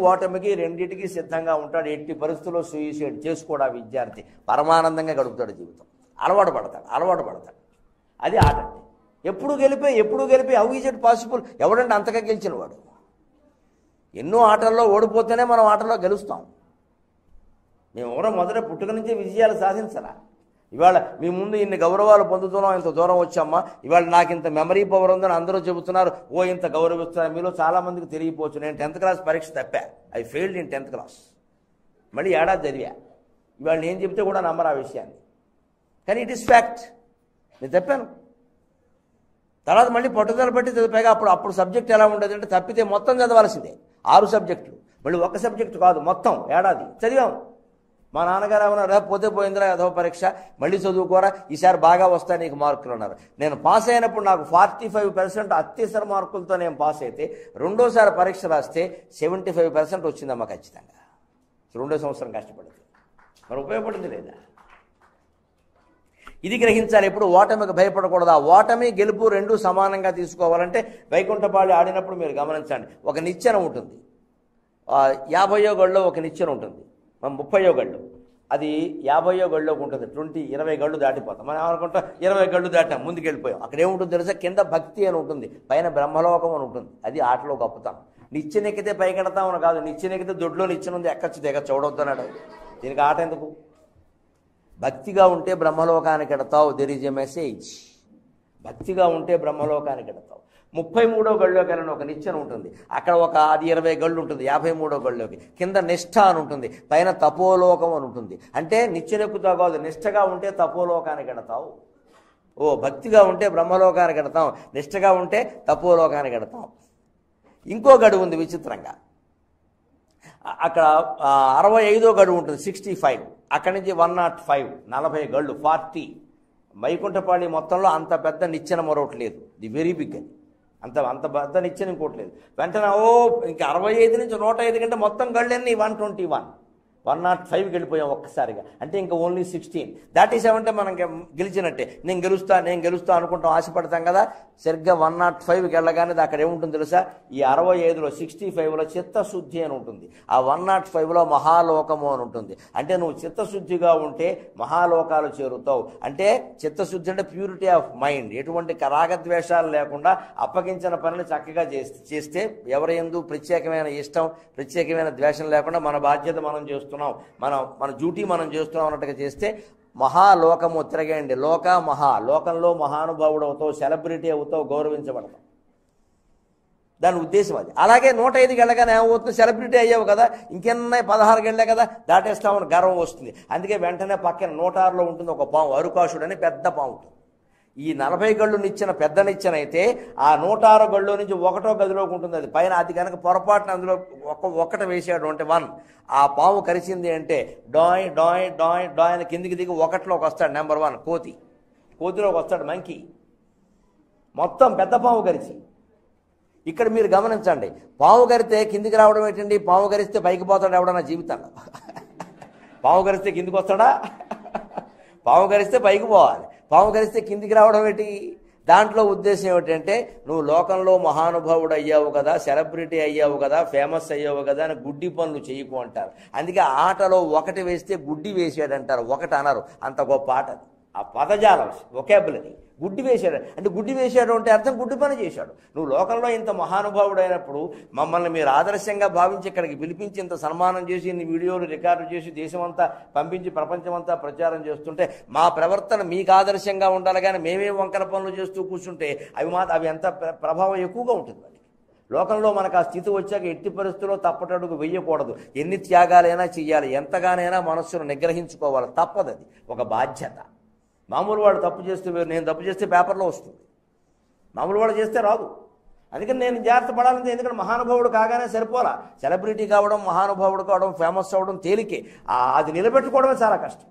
ఓటమికి రెండింటికి సిద్ధంగా ఉంటాడు ఎట్టి పరిస్థితుల్లో సూయిసైడ్ చేసుకోడు ఆ విద్యార్థి పరమానందంగా గడుపుతాడు జీవితం అలవాటు పడతాడు అలవాటు పడతాడు అది ఆట అంటే ఎప్పుడు గెలిపే ఎప్పుడు గెలిపే హౌ ఈజ్ ఇట్ పాసిబుల్ ఎవడంటే అంతగా గెలిచిన వాడు ఎన్నో ఆటల్లో ఓడిపోతేనే మనం ఆటలో గెలుస్తాం మేము ఎవరో మొదట పుట్టుక నుంచే విజయాలు సాధించాలా ఇవాళ మీ ముందు ఇన్ని గౌరవాలు పొందుతున్నాం ఇంత దూరం వచ్చామ్మా ఇవాళ నాకు ఇంత మెమరీ పవర్ ఉందని అందరూ చెబుతున్నారు ఓ ఇంత గౌరవిస్తున్నారు మీలో చాలా మందికి తెలియపోవచ్చు నేను టెన్త్ క్లాస్ పరీక్ష తప్పా I failed in tenth class మళ్ళీ ఏడాది చదివా ఇవాళ నేను చెబితే కూడా నమ్మరు ఆ విషయాన్ని కానీ ఇట్ ఇస్ ఫ్యాక్ట్ నేను చెప్పాను తర్వాత మళ్ళీ పట్టుదల బట్టి చదివాక అప్పుడు అప్పుడు సబ్జెక్ట్ ఎలా ఉండేది అంటే తప్పితే మొత్తం చదవాల్సిందే ఆరు సబ్జెక్టులు మళ్ళీ ఒక సబ్జెక్టు కాదు మొత్తం ఏడాది చదివాము మా నాన్నగారు ఏమన్నారు పోతే పోయిందిరా ఏదో పరీక్ష మళ్ళీ చదువుకోరా ఈసారి బాగా వస్తాయి నీకు మార్కులు అన్నారు నేను పాస్ అయినప్పుడు నాకు ఫార్టీ ఫైవ్ పర్సెంట్ అత్యవసర మార్కులతో నేను పాస్ అయితే రెండోసారి పరీక్ష రాస్తే సెవెంటీ ఫైవ్ పర్సెంట్ వచ్చిందమ్మా ఖచ్చితంగా రెండో సంవత్సరం కష్టపడింది మరి ఉపయోగపడింది లేదా ఇది గ్రహించాలి ఎప్పుడు ఓటమికి భయపడకూడదు ఆ ఓటమి గెలుపు రెండు సమానంగా తీసుకోవాలంటే వైకుంఠపాళి ఆడినప్పుడు మీరు గమనించండి ఒక నిచ్చెన ఉంటుంది ఆ, యాభైయో గడిలో ఒక నిచ్చెన ఉంటుంది మనం ముప్పయో గళ్ళు అది యాభైయో గడిలోకి ఉంటుంది ట్వంటీ ఇరవై గళ్ళు దాటిపోతాం మనం ఏమనుకుంటాం ఇరవై గళ్ళు దాటాం ముందుకు వెళ్ళిపోయాం అక్కడ ఏముంటుంది తెలుసా కింద భక్తి అని ఉంటుంది పైన బ్రహ్మలోకం అని ఉంటుంది అది ఆటలో గొప్పతాం నిచ్చెన ఎక్కితే పైకెడతామని కాదు నిచ్చెన ఎక్కితే దొడ్లో నిచ్చెన ఉంది ఎక్కచ్చు దిగ చూడవుతున్నాడు దీనికి ఆట ఎందుకు భక్తిగా ఉంటే బ్రహ్మలోకానికి ఎడతావు దెర్ ఈజ్ ఎ మెసేజ్ భక్తిగా ఉంటే బ్రహ్మలోకానికి ఎడతావు ముప్పై మూడో గళ్ళలోకి వెళ్ళిన ఒక నిచ్చెన ఉంటుంది అక్కడ ఒక అది ఇరవై గళ్ళు ఉంటుంది యాభై మూడో గళ్ళలోకి కింద నిష్ఠ అని ఉంటుంది పైన తపోలోకం అని ఉంటుంది అంటే నిచ్చెనెక్కుతావు కాదు నిష్ఠగా ఉంటే తపోలోకానికి ఎడతావు ఓ భక్తిగా ఉంటే బ్రహ్మలోకానికి ఎడతాం నిష్ఠగా ఉంటే తపోలోకానికి ఎడతాం ఇంకో గడువు ఉంది విచిత్రంగా అ- అక్కడ ఆ, అరవై ఐదో గడువు ఉంటుంది సిక్స్టీ ఫైవ్ అక్కడి నుంచి వన్ నాట్ ఫైవ్ నలభై గళ్ళు ఫార్టీ వైకుంఠపాళి మొత్తంలో అంత పెద్ద నిచ్చెన మరొకటి లేదు ది వెరీ బిగ్ అది అంత అంత పెద్ద నిచ్చెన ఇంకోటి లేదు వెంటనే ఓ ఇంకా అరవై ఐదు నుంచి నూట ఐదు కంటే మొత్తం గళ్ళన్నీ one twenty one one nought ఫైవ్కి వెళ్ళిపోయాం ఒక్కసారిగా అంటే ఇంకా ఓన్లీ సిక్స్టీన్ దాట్ ఈస్ అంటే మనం గె- గెలిచినట్టే నేను గెలుస్తా నేను గెలుస్తా అనుకుంటాం ఆశపడతాం కదా సరిగ్గా వన్ నాట్ ఫైవ్కి వెళ్ళగానే అక్కడ ఏముంటుంది తెలుసా ఈ అరవై ఐదులో సిక్స్టీ ఫైవ్లో చిత్తశుద్ధి అని ఉంటుంది ఆ వన్ నాట్ ఫైవ్లో మహాలోకము అని ఉంటుంది అంటే నువ్వు చిత్తశుద్ధిగా ఉంటే మహాలోకాలు చేరుతావు అంటే చిత్తశుద్ధి అంటే ప్యూరిటీ ఆఫ్ మైండ్ ఎటువంటి రాగద్వేషాలు లేకుండా అప్పగించిన పనిని చక్కగా చేస్తే చేస్తే ఎవరి ఎందు ప్రత్యేకమైన ఇష్టం ప్రత్యేకమైన ద్వేషం లేకుండా మన బాధ్యత మనం చేస్తున్నాం మన మన డ్యూటీ మనం చేస్తున్నాం అన్నట్టుగా చేస్తే మహాలోకము తిరగండి లోక మహా లోకంలో మహానుభావుడు అవుతావు సెలబ్రిటీ అవుతావు గౌరవించబడతావు దాని ఉద్దేశం అది అలాగే నూట ఐదుకి వెళ్ళగానే ఏమవుతుంది సెలబ్రిటీ అయ్యావు కదా ఇంకెన్నాయి పదహారుకి వెళ్ళే కదా దాటేస్తామని గర్వం వస్తుంది అందుకే వెంటనే పక్కన నూట ఆరులో ఉంటుంది ఒక పాము అరుకాసుడు అని పెద్ద పాము ఉంటుంది ఈ నలభై గళ్ళు నిచ్చిన పెద్ద నిచ్చెన అయితే ఆ నూట ఆరు గళ్ళు నుంచి ఒకటో గదిలోకి ఉంటుంది అది పైన అది కనుక పొరపాటున అందులో ఒక ఒకటి వేసాడు అంటే వన్ ఆ పాము కరిచింది అంటే డాయ్ డాయ్ డాయ్ డాయ్ అని కిందికి దిగి ఒకటిలోకి వస్తాడు నెంబర్ వన్ కోతి కోతిలోకి వస్తాడు మంకీ మొత్తం పెద్ద పాము కరిచి ఇక్కడ మీరు గమనించండి పాము గరితే కిందికి రావడం ఏంటండి పాము గరిస్తే పైకి పోతాడు ఎవడన్నా జీవితంలో పాము గరిస్తే కిందికి వస్తాడా పాము గరిస్తే పైకి పోవాలి పాము గరిస్తే కిందికి రావడం ఏంటి దాంట్లో ఉద్దేశం ఏమిటంటే నువ్వు లోకంలో మహానుభావుడు అయ్యావు కదా సెలబ్రిటీ అయ్యావు కదా ఫేమస్ అయ్యావు కదా అని గుడ్డి పనులు చేయకు అంటారు అందుకే ఆటలో ఒకటి వేస్తే గుడ్డి వేసాడంటారు ఒకటి అనరు అంత గొప్ప ఆట అది. ఆ పదజాలం ఒకేబులరీ గుడ్డి వేశాడు అంటే గుడ్డి వేశాడు అంటే అర్థం గుడ్డి పని చేశాడు నువ్వు లోకంలో ఇంత మహానుభావుడు అయినప్పుడు మమ్మల్ని మీరు ఆదర్శంగా భావించి ఇక్కడికి పిలిపించి ఇంత సన్మానం చేసి ఇన్ని వీడియోలు రికార్డు చేసి దేశమంతా పంపించి ప్రపంచమంతా ప్రచారం చేస్తుంటే మా ప్రవర్తన మీకు ఆదర్శంగా ఉండాలి కానీ మేమే వంకర పనులు చేస్తూ కూర్చుంటే అవి మా అవి ఎంత ప్ర- ప్రభావం ఎక్కువగా ఉంటుంది వాడికి లోకంలో మనకు ఆ స్థితి వచ్చాక ఎట్టి పరిస్థితుల్లో తప్పటడుగు వెయ్యకూడదు ఎన్ని త్యాగాలైనా చెయ్యాలి ఎంతగానైనా మనస్సును నిగ్రహించుకోవాలి తప్పదది ఒక బాధ్యత మామూలు వాడు తప్పు చేస్తే నేను తప్పు చేస్తే పేపర్లో వస్తుంది మామూలు వాడు చేస్తే రాదు అందుకని నేను జాగ్రత్త పడాలంటే ఎందుకంటే మహానుభావుడు కాగానే సరిపోలా సెలబ్రిటీ కావడం మహానుభావుడు కావడం ఫేమస్ అవ్వడం తేలికే ఆ, అది నిలబెట్టుకోవడమే చాలా కష్టం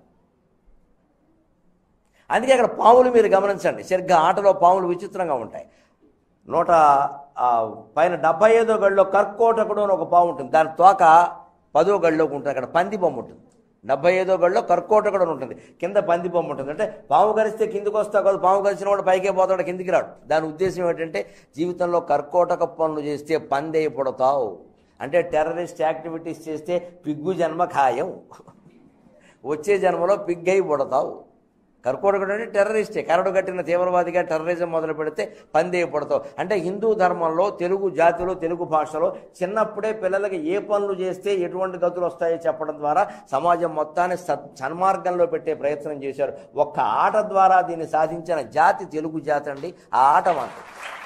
అందుకే అక్కడ పాములు మీరు గమనించండి సరిగ్గా ఆటలో పాములు విచిత్రంగా ఉంటాయి నూట ఆ, పైన డెబ్బై ఐదో గడిలో కర్కోటకుడు అని ఒక పాము ఉంటుంది దాని తోక పదో గడిలోకి ఉంటుంది అక్కడ పంది బొమ్మ ఉంటుంది డెబ్బై ఐదో గడిలో కర్కోటకుడు అని ఉంటుంది కింద పంది బొమ్మ ఉంటుంది అంటే పాము కరిస్తే కిందికి వస్తావు కాదు పాము కరిచిన వాడు పైకే పోతాడు కిందికి రాడు దాని ఉద్దేశం ఏంటంటే జీవితంలో కర్కోటక పనులు చేస్తే పంది అయిపోతావు అంటే టెర్రరిస్ట్ యాక్టివిటీస్ చేస్తే పిగ్గు జన్మ ఖాయం వచ్చే జన్మలో పిగ్గై పుడతావు కర్కోటకుడు అంటే టెర్రరిస్టే కరడు కట్టిన తీవ్రవాదిగా టెర్రరిజం మొదలు పెడితే పందే పుడతావు అంటే హిందూ ధర్మంలో తెలుగు జాతిలో తెలుగు భాషలో చిన్నప్పుడే పిల్లలకి ఏ పనులు చేస్తే ఎటువంటి గతులు వస్తాయో చెప్పడం ద్వారా సమాజం మొత్తాన్ని సత్ సన్మార్గంలో పెట్టే ప్రయత్నం చేశారు ఒక్క ఆట ద్వారా దీన్ని సాధించిన జాతి తెలుగు జాతి అండి ఆ ఆట మాత్రం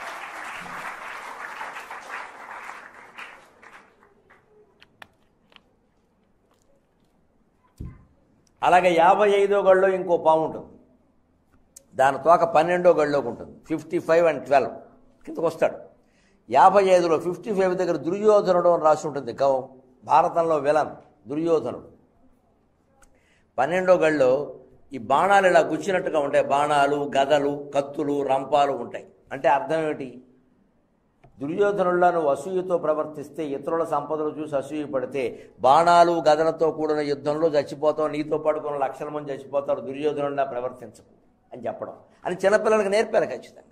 అలాగే యాభై ఐదో గడిలో ఇంకో పాము ఉంటుంది దాని తోక పన్నెండో గడిలోకి ఉంటుంది ఫిఫ్టీ ఫైవ్ అండ్ ట్వెల్వ్ కిందకు వస్తాడు యాభై ఐదులో ఫిఫ్టీ ఫైవ్ దగ్గర దుర్యోధనుడు అని రాసి ఉంటుంది గౌ భారతంలో విలన్ దుర్యోధనుడు పన్నెండో గడిలో ఈ బాణాలు ఇలా గుచ్చినట్టుగా ఉంటాయి బాణాలు గదలు కత్తులు రంపాలు ఉంటాయి అంటే అర్థం ఏమిటి దుర్యోధనులను అసూయతో ప్రవర్తిస్తే ఇతరుల సంపదలు చూసి అసూయ పడితే బాణాలు గదలతో కూడిన యుద్ధంలో చచ్చిపోతావు నీతో పాటు కొన్ని లక్షల మంది చచ్చిపోతారు దుర్యోధనులా ప్రవర్తించకు అని చెప్పడం అని చిన్నపిల్లలకు నేర్పారు ఖచ్చితంగా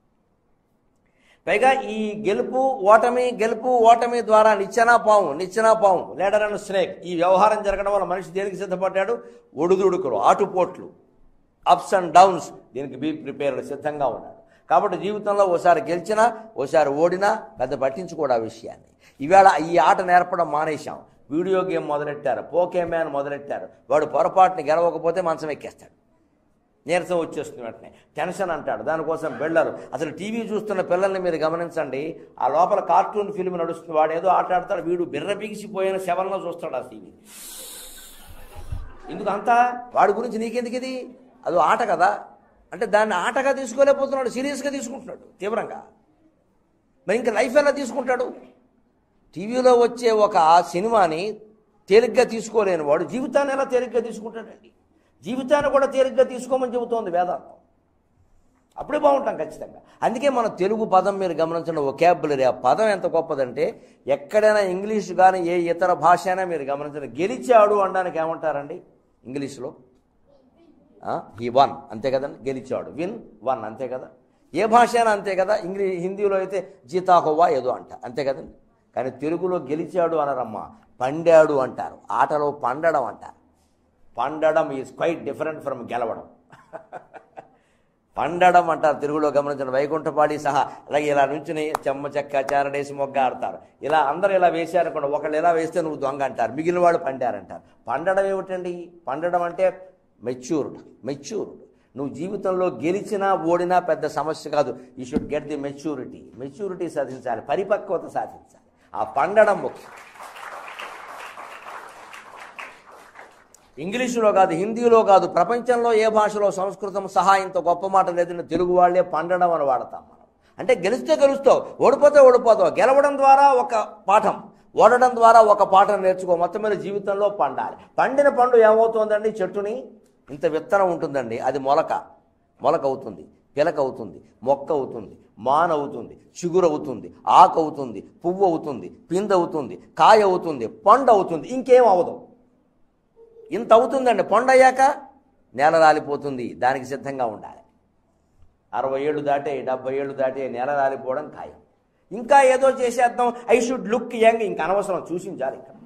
పైగా ఈ గెలుపు ఓటమి గెలుపు ఓటమి ద్వారా నిచ్చెనా పాము నిచ్చెనా పాము లేడర్ అండ్ స్నేక్ ఈ వ్యవహారం జరగడం వల్ల మనిషి దేనికి సిద్ధపడ్డాడు ఒడుదుడుకులు ఆటుపోట్లు అప్స్ అండ్ డౌన్స్ దీనికి బీ ప్రిపేర్డ్ సిద్ధంగా ఉన్నాడు కాబట్టి జీవితంలో ఓసారి గెలిచినా ఓసారి ఓడినా పెద్ద పట్టించుకోడు ఆ విషయాన్ని ఈవేళ ఈ ఆట నేర్పడం మానేశాం వీడియో గేమ్ మొదలెట్టారు పోకే మ్యాన్ మొదలెట్టారు వాడు పొరపాటుని గెలవకపోతే మంచం ఎక్కేస్తాడు నీరసం వచ్చేస్తుంది వెంటనే టెన్షన్ అంటాడు దానికోసం వెళ్ళరు అసలు టీవీ చూస్తున్న పిల్లల్ని మీరు గమనించండి ఆ లోపల కార్టూన్ ఫిల్మ్ నడుస్తుంది వాడు ఏదో ఆట ఆడతాడు వీడు బిర్ర బిగిసిపోయిన శవంలో చూస్తాడు ఆ టీవీ ఎందుకు అంతా వాడి గురించి నీకెందుకు ఇది అదో ఆట కదా అంటే దాన్ని ఆటగా తీసుకోలేకపోతున్నాడు సీరియస్గా తీసుకుంటున్నాడు తీవ్రంగా మరి ఇంకా లైఫ్ ఎలా తీసుకుంటాడు టీవీలో వచ్చే ఒక సినిమాని తేలిగ్గా తీసుకోలేని వాడు జీవితాన్ని ఎలా తేలిగ్గా తీసుకుంటాడండి జీవితాన్ని కూడా తేలిగ్గా తీసుకోమని చెబుతోంది వేదాంతం అప్పుడే బాగుంటాం ఖచ్చితంగా అందుకే మన తెలుగు పదం మీరు గమనించిన ఒకాబులరీ ఆ పదం ఎంత గొప్పదంటే ఎక్కడైనా ఇంగ్లీష్ కానీ ఏ ఇతర భాష అయినా మీరు గమనించిన గెలిచాడు అనడానికి ఏమంటారండి ఇంగ్లీష్లో హీ వన్ అంతే కదండి గెలిచాడు విన్ వన్ అంతే కదా ఏ భాష అయినా అంతే కదా ఇంగ్లీ హిందీలో అయితే జీతాహోవా ఏదో అంట అంతే కదండి కానీ తెలుగులో గెలిచాడు అనరమ్మా పండాడు అంటారు ఆటలో పండడం అంటారు పండడం ఈజ్ క్వైట్ డిఫరెంట్ ఫ్రమ్ గెలవడం పండడం అంటారు తెలుగులో గమనించిన వైకుంఠపాడి సహా అలాగే ఇలా నుంచుని చెమ్మ చెక్క చారడేసి మొగ్గ ఆడతారు ఇలా అందరూ ఇలా వేశారనుకోండి ఒకళ్ళు ఇలా వేస్తే నువ్వు దొంగ అంటారు మిగిలిన వాళ్ళు పండారంటారు పండడం ఏమిటండి పండడం అంటే మెచ్యూర్డ్ మెచ్యూర్డ్ నువ్వు జీవితంలో గెలిచినా ఓడినా పెద్ద సమస్య కాదు you should get the maturity maturity సాధించాలి పరిపక్వత సాధించాలి ఆ పండడం ముఖ్యం ఇంగ్లీషులో కాదు హిందీలో కాదు ప్రపంచంలో ఏ భాషలో సంస్కృతం సహా ఇంత గొప్ప మాట లేదని తెలుగు వాళ్ళే పండడం అని వాడతాం మనం అంటే గెలిస్తే గెలుస్తావు ఓడిపోతే ఓడిపోతావు గెలవడం ద్వారా ఒక పాఠం ఓడడం ద్వారా ఒక పాఠం నేర్చుకో మొత్తం మీద జీవితంలో పండాలి పండిన పండు ఏమవుతుందండి చెట్టుని ఇంత విత్తనం ఉంటుందండి అది మొలక మొలక అవుతుంది పిలక అవుతుంది మొక్క అవుతుంది మాన అవుతుంది చిగురు అవుతుంది ఆకు అవుతుంది పువ్వు అవుతుంది పింద అవుతుంది కాయ అవుతుంది పండు అవుతుంది ఇంకేం అవదు ఇంత అవుతుందండి పొండయ్యాక నేల రాలిపోతుంది దానికి సిద్ధంగా ఉండాలి అరవై ఏళ్ళు దాటే డెబ్బై ఏళ్ళు దాటే నేల రాలిపోవడం ఖాయం ఇంకా ఏదో చేసేద్దాం ఐ షుడ్ లుక్ యంగ్ ఇంక అనవసరం చూసించాలి ఇంకా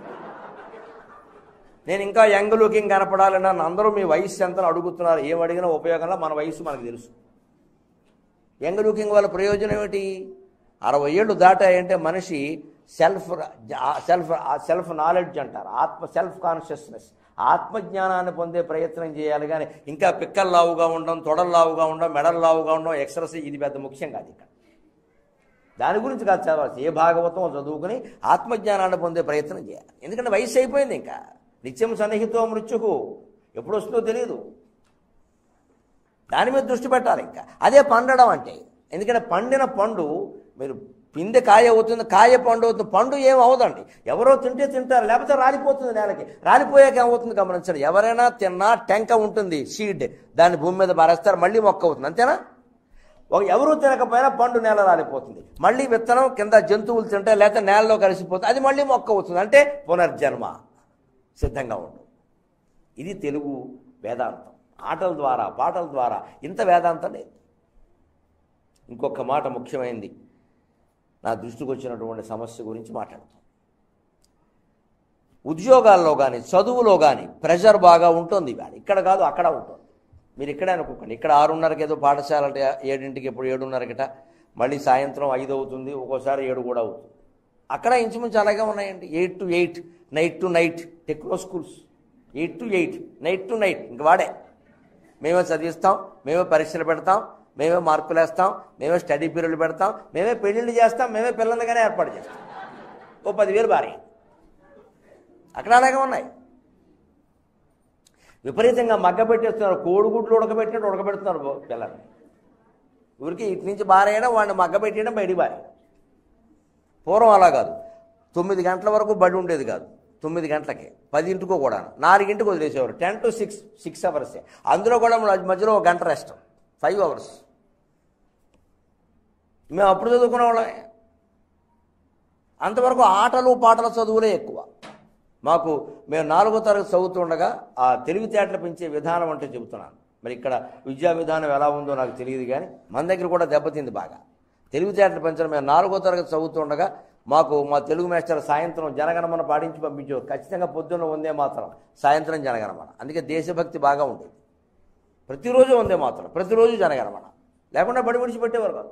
నేను ఇంకా యంగ్ లుకింగ్ కనపడాలని నన్ను అందరూ మీ వయసు ఎంత అని అడుగుతున్నారు ఏం అడిగినా ఉపయోగంలో మన వయసు మనకు తెలుసు యంగ్ లుకింగ్ వల్ల ప్రయోజనం ఏమిటి అరవై ఏళ్ళు దాటాయంటే మనిషి సెల్ఫ్ సెల్ఫ్ సెల్ఫ్ నాలెడ్జ్ అంటారు ఆత్మ సెల్ఫ్ కాన్షియస్నెస్ ఆత్మజ్ఞానాన్ని పొందే ప్రయత్నం చేయాలి కానీ ఇంకా పిక్కలు లావుగా ఉండడం తొడలు లావుగా ఉండడం మెడలు లావుగా ఉండడం ఎక్సర్సైజ్ ఇది పెద్ద ముఖ్యం కాదు ఇక్కడ దాని గురించి కాదు చదవాల్సి ఏ భాగవతం చదువుకుని ఆత్మజ్ఞానాన్ని పొందే ప్రయత్నం చేయాలి ఎందుకంటే వయసు అయిపోయింది ఇంకా నిత్యం సన్నిహితో మృత్యుకు ఎప్పుడు వస్తుందో తెలియదు దాని మీద దృష్టి పెట్టాలి ఇంకా అదే పండడం అంటే ఎందుకంటే పండిన పండు మీరు పిందె కాయ అవుతుంది కాయ పండు అవుతుంది పండు ఏం అవదండి ఎవరో తింటే తింటారు లేకపోతే రాలిపోతుంది నేలకి రాలిపోయాక ఏమవుతుంది గమనించండి ఎవరైనా తిన్నా టెంక ఉంటుంది సీడ్ దాన్ని భూమి మీద పారేస్తారు మళ్ళీ మొక్క అవుతుంది అంతేనా ఒక ఎవరు తినకపోయినా పండు నేల రాలిపోతుంది మళ్ళీ విత్తనం కింద జంతువులు తింటే లేకపోతే నేలలో కలిసిపోతుంది అది మళ్ళీ మొక్క అవుతుంది అంటే పునర్జన్మ సిద్ధంగా ఉండు ఇది తెలుగు వేదాంతం ఆటల ద్వారా పాటల ద్వారా ఇంత వేదాంతం లేదు ఇంకొక మాట ముఖ్యమైనది నా దృష్టికి వచ్చినటువంటి సమస్య గురించి మాట్లాడతాం ఉద్యోగాల్లో కానీ చదువులో కానీ ప్రెషర్ బాగా ఉంటుంది ఇవాళ ఇక్కడ కాదు అక్కడ ఉంటుంది మీరు ఇక్కడే అనుకోకండి ఇక్కడ ఆరున్నరకి ఏదో పాఠశాల అంటే ఏడింటికి ఇప్పుడు ఏడున్నరకిట మళ్ళీ సాయంత్రం ఐదు అవుతుంది ఒక్కోసారి ఏడు కూడా అవుతుంది అక్కడ ఇంచుమించు అలాగే ఉన్నాయండి eight to eight nine to nine techno schools eight to eight nine to nine ఇంక వాడే మేమే చదివిస్తాం మేమే పరీక్షలు పెడతాం మేమే మార్కులు వేస్తాం మేమే స్టడీ పీరియడ్లు పెడతాం మేమే పెళ్ళిళ్ళు చేస్తాం మేమే పిల్లలగానే ఏర్పాటు చేస్తాం ఓ పదివేలు భారీ అక్కడ అలాగే ఉన్నాయి విపరీతంగా మగ్గ పెట్టేస్తున్నారు కోడిగుడ్లు ఉడకబెట్టినట్టు ఉడకబెడుతున్నారు బో- పిల్లల్ని ఊరికి ఇటు నుంచి బారేయడం వాడిని మగ్గ పెట్టేయడం బయటికి బారేయడం పూర్వం అలా కాదు తొమ్మిది గంటల వరకు బడి ఉండేది కాదు తొమ్మిది గంటలకి పదింటికో కూడా నాలుగింటికి వదిలేసేవారు ten to six six hours అందులో కూడా మధ్య- మధ్యలో ఒక గంట రెస్ట్ ఫైవ్ అవర్స్ మేము అప్పుడు చదువుకునే వాళ్ళమే అంతవరకు ఆటలు పాటల చదువులే ఎక్కువ మాకు మేము నాలుగో తరగతి చదువుతుండగా ఆ తెలివితేటలు పెంచే విధానం అంటే చెబుతున్నాను మరి ఇక్కడ విద్యా విధానం ఎలా ఉందో నాకు తెలియదు కానీ మన దగ్గర కూడా దెబ్బతింది బాగా తెలివితేటలు పెంచడం మేము నాలుగో తరగతి చదువుతుండగా మాకు మా తెలుగు మాస్టర్ సాయంత్రం జనగణమన పాడించి పంపించేవారు ఖచ్చితంగా పొద్దున్న ఉందే మాత్రం సాయంత్రం జనగణమన అందుకే దేశభక్తి బాగా ఉండేది ప్రతిరోజు ఉందే మాత్రం ప్రతిరోజు జనగణమన లేకుండా బడి విడిచిపెట్టేవారు కాదు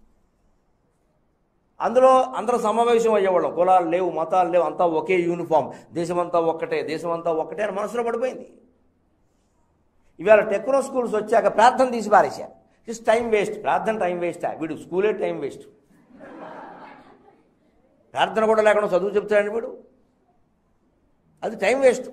అందులో అందరూ సమావేశం అయ్యేవాళ్ళం కులాలు లేవు మతాలు లేవు అంతా ఒకే యూనిఫామ్ దేశమంతా ఒక్కటే దేశమంతా ఒక్కటే అని మనసులో పడిపోయింది ఇవాళ టెక్నో స్కూల్స్ వచ్చాక ప్రార్థన తీసి పారేశారు ఇట్స్ టైం వేస్ట్ ప్రార్థన టైం వేస్ట్ వీడు స్కూలే టైం వేస్ట్ ప్రార్థన కూడా లేకుండా చదువు చెప్తాడండి వీడు అది టైం వేస్ట్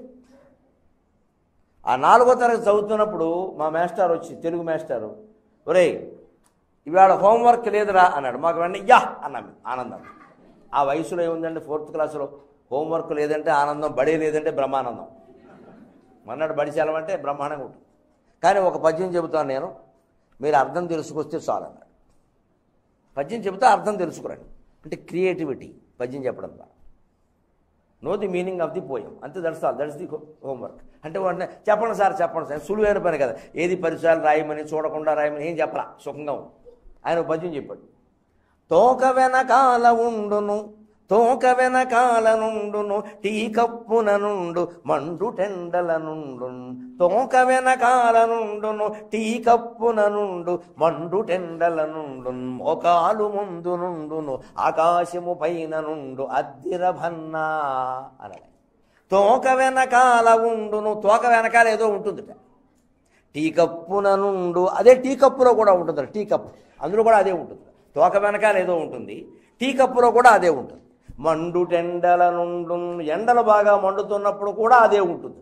ఆ నాలుగో తరగతి చదువుతున్నప్పుడు మా మాస్టర్ వచ్చి తెలుగు మాస్టారు ఒరేయ్ ఇవాళ హోంవర్క్ లేదురా అన్నాడు మాకు వెంటనే యా అన్నాం ఆనందం ఆ వయసులో ఏముందండి ఫోర్త్ క్లాసులో హోంవర్క్ లేదంటే ఆనందం బడి లేదంటే బ్రహ్మానందం మన్నాడు బడి సెలవంటే బ్రహ్మాండంగా ఉంటుంది కానీ ఒక పద్యం చెబుతాను నేను మీరు అర్థం తెలుసుకొస్తే చాలు అన్నాడు పద్యం చెబుతా అర్థం తెలుసుకురండి అంటే క్రియేటివిటీ పద్యం చెప్పడం ద్వారా know the meaning of the poem అంతే that's all that's the homework అంటే వెంటనే చెప్పండి సార్ చెప్పండి సార్ సులువైన పని కదా ఏది పరిసరాలు రాయమని చూడకుండా రాయమని ఏం చెప్పరా సుఖంగా ఉంది ఆయన ఒక పద్యం చెప్పాడు తోక వెనకాల ఉండును తోక వెనకాల నుండును టీ కప్పున నుండు మండు టెండల నుండు తోక వెనకాల నుండును టీ కప్పున నుండు మండు టెండల నుండు మోకాలు ముందు నుండును ఆకాశము పైన నుండు అద్దిరభన్నా అనలే తోక వెనకాల ఉండును తోక వెనకాల ఏదో ఉంటుందిట టీ కప్పున నుండు అదే టీ కప్పులో కూడా ఉంటుంది టీ కప్పు అందులో కూడా అదే ఉంటుంది తోక వెనకాల ఏదో ఉంటుంది టీ కప్పులో కూడా అదే ఉంటుంది మండు టెండల నుండు ఎండలు బాగా మండుతున్నప్పుడు కూడా అదే ఉంటుంది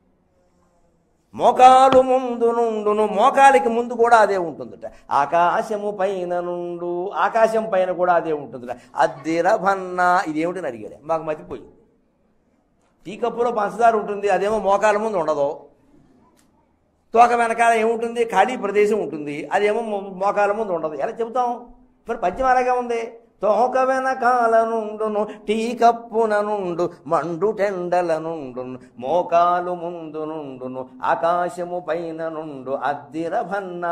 మోకాలు ముందు నుండును మోకాలికి ముందు కూడా అదే ఉంటుందట ఆకాశము పైన నుండు ఆకాశం పైన కూడా అదే ఉంటుందట అద్దిర భన్న ఇదేమిటని అడిగాడు మాకు మతిపోయింది టీ కప్పులో పంచదార ఉంటుంది అదేమో మోకాల ముందు ఉండదు తోక వెనకాల ఏముంటుంది ఖాళీ ప్రదేశం ఉంటుంది అదేమో మో- మోకాల ముందు ఉండదు ఎలా చెబుతాం మరి పద్యం అలాగే ఉంది తోక వెనకాల నుండును టీ కప్పున నుండు మండు టెండల నుండు మోకాలు ముందు నుండును ఆకాశము పైన నుండు అద్దిర భన్న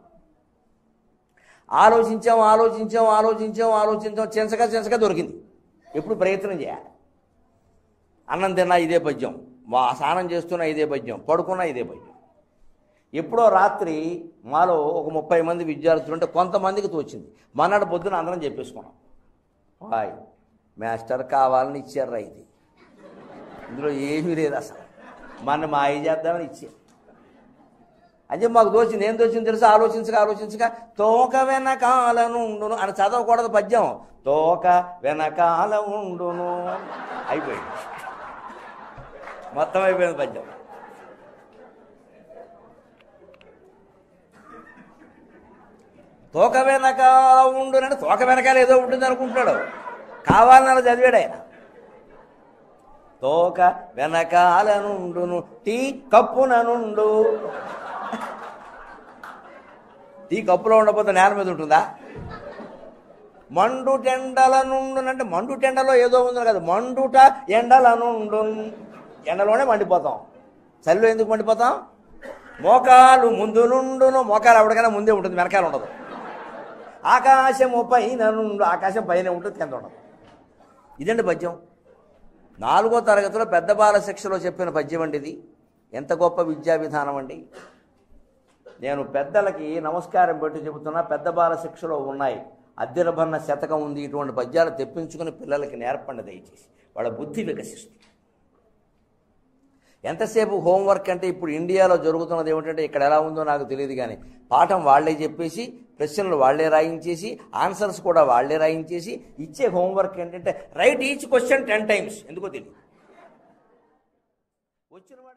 ఆలోచించాం ఆలోచించాం ఆలోచించాం ఆలోచించాం చెంచగా చెంచగా దొరికింది ఎప్పుడు ప్రయత్నం చేయాలి అన్నం తిన్నా ఇదే పద్యం వా స్నానం చేస్తున్నా ఇదే పద్యం పడుకున్నా ఇదే పద్యం ఎప్పుడో రాత్రి మాలో ఒక ముప్పై మంది విద్యార్థులు ఉంటే కొంతమందికి తోచింది మన్నాడు పొద్దున అందరం చెప్పేసుకున్నాం హాయ్ మాస్టర్ కావాలని ఇచ్చారా ఇది ఇందులో ఏమీ లేదు అసలు మన మాయ చేద్దామని ఇచ్చారు అంటే మాకు దోచింది ఏం దోచింది తెలుసా ఆలోచించక ఆలోచించక తోక వెనకాల నుండును అని చదవకూడదు పద్యం తోక వెనకాల ఉండును అయిపోయింది మొత్తం అయిపోయింది పద్యం తోక వెనకాల ఉండునంటే తోక వెనకాల ఏదో ఉంటుంది అనుకుంటున్నాడు కావాలని అలా చదివాడు ఆయన తోక వెనకాల నుండును టీ కప్పున నుండు టీ కప్పులో ఉండకపోతే నేల మీద ఉంటుందా మండు టెండల నుండు అంటే మండు టెండలో ఏదో ఉంది కదా మండుట ఎండల నుండు ఎండలోనే మండిపోతాం చలిలో ఎందుకు మండిపోతాం మోకాలు ముందు నుండును మోకాలు ఎవరికైనా ముందే ఉంటుంది వెనకాల ఉండదు ఆకాశము పైన నుండు ఆకాశం పైన ఉంటుంది కింద ఉండదు ఇదండి పద్యం నాలుగో తరగతిలో పెద్ద బాల శిక్షలో చెప్పిన పద్యం అండి ఇది ఎంత గొప్ప విద్యా విధానం అండి నేను పెద్దలకి నమస్కారం పెట్టి చెబుతున్నా పెద్ద బాల శిక్షలో ఉన్నాయి అద్దెరబన్న శతకం ఉంది ఇటువంటి పద్యాలు తెప్పించుకుని పిల్లలకి నేర్పండి దయచేసి వాళ్ళ బుద్ధి వికసిస్తుంది ఎంతసేపు హోంవర్క్ అంటే ఇప్పుడు ఇండియాలో జరుగుతున్నది ఏమిటంటే ఇక్కడ ఎలా ఉందో నాకు తెలియదు కానీ పాఠం వాళ్లే చెప్పేసి ప్రశ్నలు వాళ్లే రాయించేసి ఆన్సర్స్ కూడా వాళ్లే రాయించేసి ఇచ్చే హోంవర్క్ ఏంటంటే write each question ten times ఎందుకో తెలియదు వచ్చిన వాడు